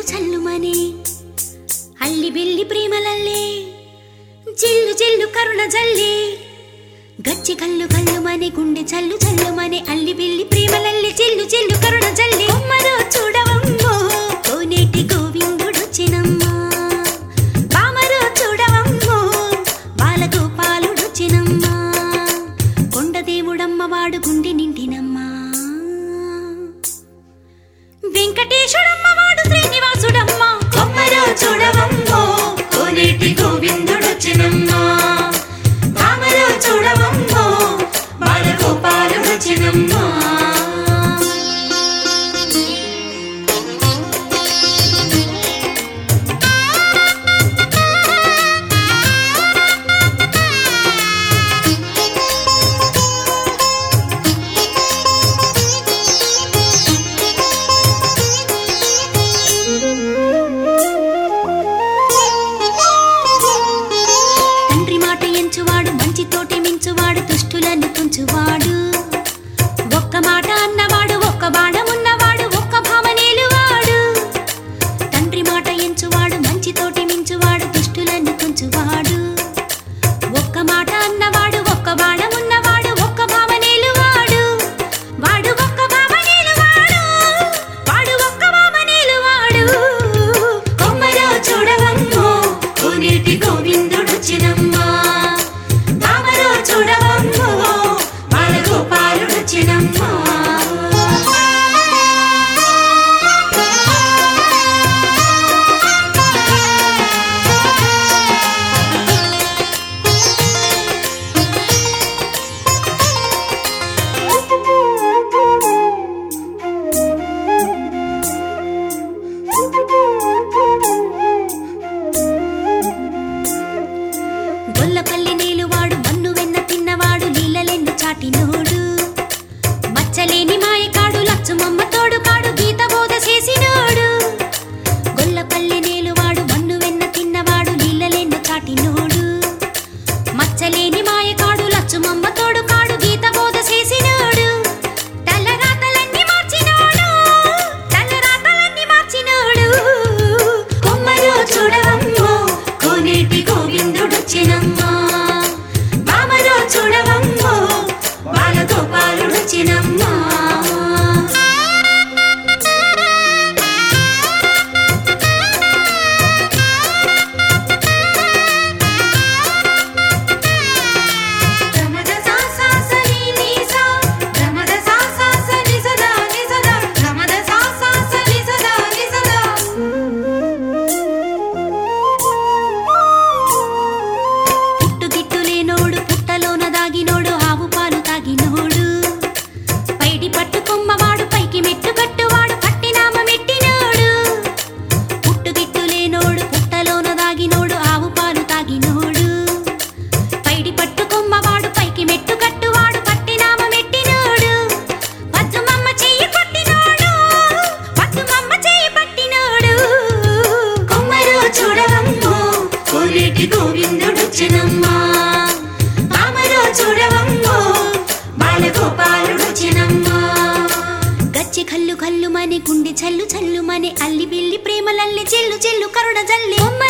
చల్లుమనే అల్లి బిల్లి ప్రేమలల్లే జిల్లు జిల్లు కరుణ జల్లే గచ్చి కల్లు కల్లు మనే గుండె చల్లు చల్లు మనే అల్లి బిల్లి ప్రేమలల్లి జిల్లు జిల్లు కరుణ జల్లి అమ్మరో చూడవమ్మో కోనేటి గోవిందుడొచ్చినమ్మా బామరో చూడవమ్మో బాలగోపాలుడొచ్చినమ్మా కొండదేవుడమ్మ వాడు గుండె నిండినమ్మా వెంకటేశుడమ్మ వాడు శ్రీనివాసుడమ్మ కొమ్మరో చూడవమ్మో కోనేటి గోవిందుడొచ్చినమ్మా రామరో చూడవమ్మో బాలగోపాలుడొచ్చినమ్మా తండ్రి మాట ఎంచువాడు మంచి తోటి మించువాడు దుష్టులను తుంచువాడు ఒక్క మాట అన్నవాడు ఒక్క బాణమున్నవాడు ఒక్క భామనేలువాడు తండ్రి మాట ఎంచువాడు మంచి తోటి మించువాడు దుష్టులను తుంచువాడు ఒక్క మాట అన్నవాడు ఒక్క బాణమున్నవాడు ఒక్క భామనేలువాడు వాడు ఒక్క భామనేలువాడు వాడు ఒక్క భామనేలువాడు కొమ్మరో చూడవమ్మో కోనేటి గోవిందుడొచ్చినమ్మా రామరో చూడవమ్మో బాలగోపాలుడొచ్చినమ్మా గొల్లపల్లి నీలువాడు మన్ను వెన్న తిన్నవాడు నీళ్ళలెన్ను చాటినోడు మచ్చలేని మాయకాడు లచ్చుమమ్మ తోడు కాడు గీత బోధ చేసినోడు గొల్లపల్లి నీలువాడు మన్ను వెన్న తిన్నవాడు నీళ్ళలెన్ను చాటినోడు మచ్చలేని మాయకాడు లచ్చుమమ్మ తోడు కాడు గీత బోధ చేసినోడు తలరాతలన్నీ మార్చినోడు తలరాతలన్నీ మార్చినోడు కొమ్మరో చూడవమ్మో కోనేటి గోవిందుడొచ్చినమ్మా బామరో చూడవమ్మో బాలగోపాలుడొచ్చినమ్మా గమద సా సా స ని ని సా గమద సా సా స ని స ద ని స ద గమద సా సా స ని స ద ని స ద పుట్టు గిట్టు లేనోడు పుట్టలోన దాగినోడు ఆవు పాలు తాగినోడు పైడి పట్టు కొమ్మవాడు పైకి మెట్టు కట్టువాడు పట్టినామ మెట్టినోడు పుట్టు గిట్టు లేనోడు పుట్టలోన దాగినోడు ఆవు పాలు తాగినోడు పైడి పట్టు కొమ్మవాడు పైకి మెట్టు కట్టువాడు పట్టినామ మెట్టినోడు పద్దుమమ్మ చెయ్యి కొట్టినోడు పద్దుమమ్మ చెయ్యి పట్టినోడు కొమ్మరో చూడవమ్మో కోనేటి గోవిందుడొచ్చినమ్మా బామరో చూడవమ్మో బాలగోపాలుడొచ్చినమ్మా గచ్చి కల్లు కల్లు మని గుండె చల్లు చల్లు మని అల్లి బిల్లి ప్రేమలల్లి చెల్లు చెల్లు కరుణ జల్లి కొమ్మ